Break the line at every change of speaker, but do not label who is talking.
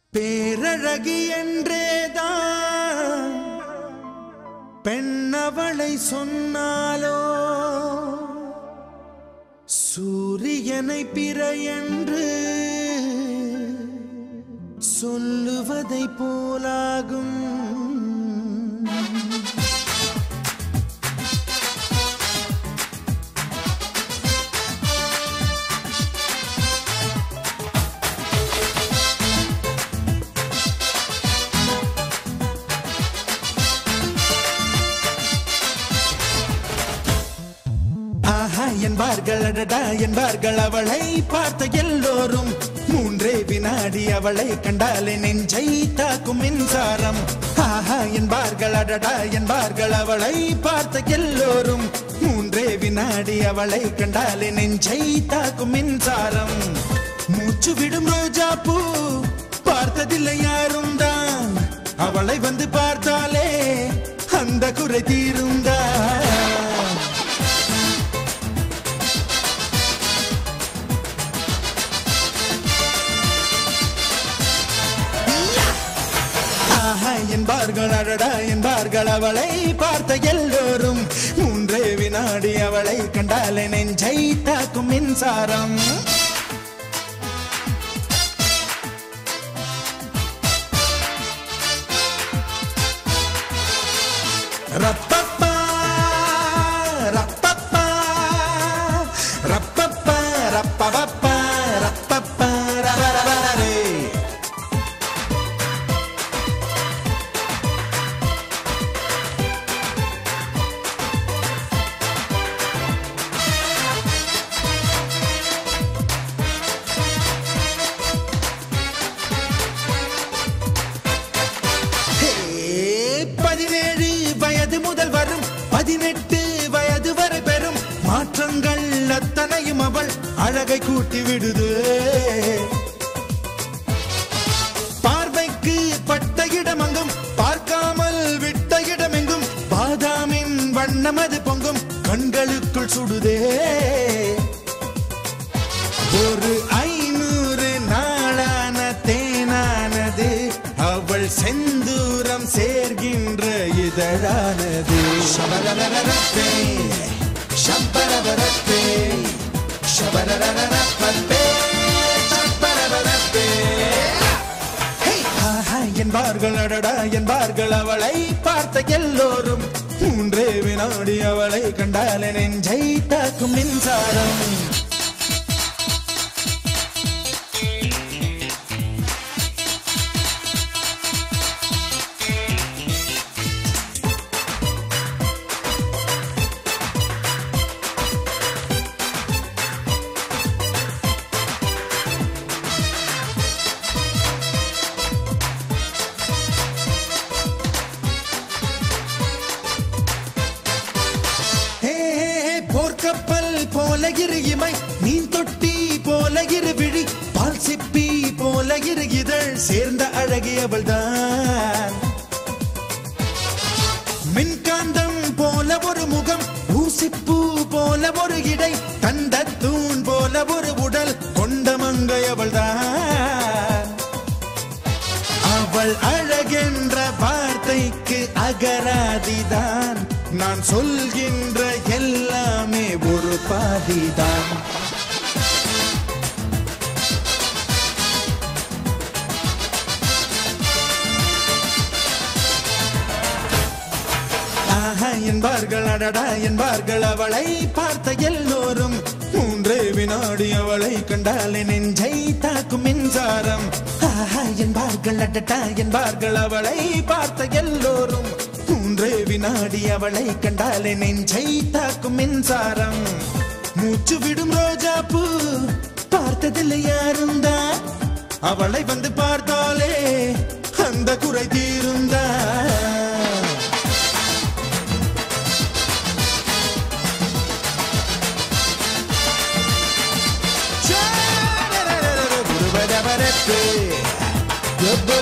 பேரழகி என்றேதான் பெண்ணவளை சொன்னாலோ சூரியனை பிற என்று சொல்லுவதை போலாகும் ஆஹா என்பார்கள் அடடா என்பார்கள் அவளை பார்த்த எல்லோரும் மூன்றே வினாடி அவளை கண்டாலே நெஞ்சை தாக்கும் மின்சாரம் ஆஹா என்பார்கள் அடடா என்பார்கள் அவளை பார்த்த எல்லோரும் மூன்றே வினாடி அவளை கண்டாலே நெஞ்சை தாக்கும் மின்சாரம் மூச்சு விடும் ரோஜா பூ பார்த்ததில்லை யாரும் தான் அவளை வந்து பார்த்தாலே அந்த குறை தீருந்தான் ஆஹா என்பார்கள் அடடா என்பார்கள் அவளை பார்த்த எல்லோரும் மூன்றே வினாடி அவளை கண்டாலே நெஞ்சை தாக்கும் மின்சாரம் ரப்பப்பா ரப்பப்பா ரப்பப்பா ரப்பப்பா ரப்பப்பா ரரரரரே. ஹே, பதினேழு வயது முதல் வரும் பதினெட்டு வயது வரை பெறும் மாற்றங்கள் அத்தனையும் அவள் அழகை கூட்டி விடுது பார்வைக்கு பட்ட இடமெங்கும் பார்க்காமல் விட்ட இடமெங்கும் பாதாமின் வண்ணம் அது பொங்கும் கண்களுக்குள் சுடுதே ஒரு ஐநூறு நாளான தேனானது அவள் செந்தூரம் சேர்கின்ற இதழானது ஷபரரரரப்பே, ஷப்பரவரப்பே, ஷபரரரரப்பே, ஷப்பரவரப்பே. ஹே, ஆஹா என்பார்கள் அடடா என்பார்கள் அவளை பார்த்த எல்லோரும் மூன்றே வினாடி அவளை கண்டாலே நெஞ்சை தாக்கும் மின்சாரம் ஹே, ஹே, ஹே, போர்க்கப்பல் போல இரு இமை மீன் தொட்டி போல இரு விழி பால் சிப்பி போல இரு இதழ் சேர்ந்த அழகியவள் தான் மின்காந்தம் போல ஒரு முகம் ஊசிப்பூ போல ஒரு இடை தந்த தூண் போல ஒரு உடல் கொண்ட மங்கையவள் தான் அவள் அழகென்ற வார்த்தைக்கு அகராதிதான் நான் சொல்கின்ற எல்லாமே ஒரு பாதிதான் ஆஹா என்பார்கள் அடடா என்பார்கள் அவளை பார்த்த எல்லோரும் மூன்றே வினாடி அவளை கண்டாலே நெஞ்சை தாக்கும் மின்சாரம் ஆஹா என்பார்கள் அடடா என்பார்கள் அவளை பார்த்த எல்லோரும் மூன்றே வினாடி அவளை கண்டாலே நெஞ்சை தாக்கும் மின்சாரம் மூச்சு விடும் ரோஜா பூ பார்த்ததில்லை யாரும் தான் அவளை வந்து பார்த்தாலே அந்த குறை தீருந்தா Ba-da-ba-da-ba.